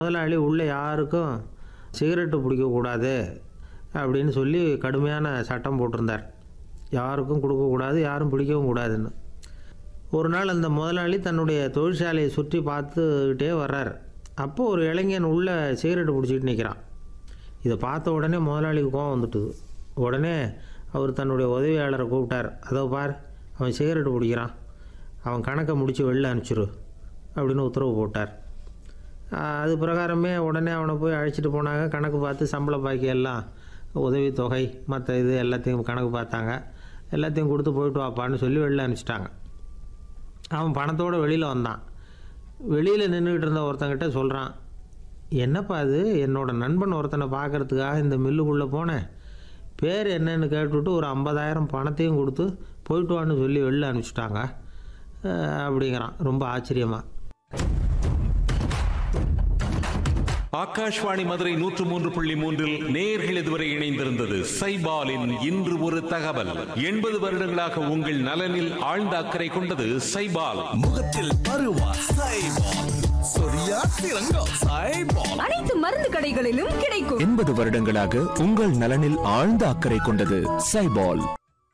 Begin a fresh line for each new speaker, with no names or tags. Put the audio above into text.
முதலாளி உள்ளே யாருக்கும் சிகரெட்டு பிடிக்கக்கூடாது அப்படின்னு சொல்லி கடுமையான சட்டம் போட்டிருந்தார் யாருக்கும் கொடுக்கக்கூடாது யாரும் பிடிக்கவும் கூடாதுன்னு ஒரு நாள் அந்த முதலாளி தன்னுடைய தொழிற்சாலையை சுற்றி பார்த்துக்கிட்டே வர்றார் அப்போ ஒரு இளைஞன் உள்ளே சிகரெட்டு பிடிச்சிட்டு நிற்கிறான் இதை பார்த்த உடனே முதலாளிக்கு கோவம் வந்துட்டுது உடனே அவர் தன்னுடைய உதவியாளரை கூப்பிட்டார் அதோ பார் அவன் சிகரெட்டு பிடிக்கிறான் அவன் கணக்கை முடித்து வெளில அனுப்பிச்சிரு அப்படின்னு உத்தரவு போட்டார் ஆஹ் அது பிரகாரமே உடனே அவனை போய் அழைச்சிட்டு போனாங்க கணக்கு பார்த்து சம்பள பாக்கி எல்லாம் உதவித்தொகை மற்ற இது எல்லாத்தையும் கணக்கு பார்த்தாங்க எல்லாத்தையும் கொடுத்து போயிட்டு வாப்பான்னு சொல்லி வெளில அனுப்பிச்சிட்டாங்க அவன் பணத்தோடு வெளியில் வந்தான் வெளியில் நின்றுக்கிட்டு இருந்த ஒருத்தங்கிட்ட சொல்கிறான் என்னப்பா அது என்னோட நண்பன் ஒருத்தனை பார்க்கறதுக்காக இந்த மில்லுக்குள்ளே போனேன் பேர் என்னன்னு கேட்டுவிட்டு ஒரு ஐம்பதாயிரம் பணத்தையும் கொடுத்து போயிட்டு வான்னு சொல்லி வெளில அனுப்பிச்சிட்டாங்க அஹ் அப்படிங்கிறான் ரொம்ப ஆச்சரியமாக
ஆகாஷ்வாணி மதுரை நூற்று மூன்று புள்ளி மூன்றில் நேர்கள் இதுவரை இணைந்திருந்தது சைபாலின் இன்று ஒரு தகவல் எண்பது வருடங்களாக உங்கள் நலனில் ஆழ்ந்த அக்கறை கொண்டது சைபால்
முகத்தில் பருவா சைபால் சொரியா சிறங்கோ சைபால்
அனைத்து மருந்து கடைகளிலும் கிடைக்கும்
எண்பது வருடங்களாக உங்கள் நலனில் ஆழ்ந்த அக்கறை கொண்டது சைபால்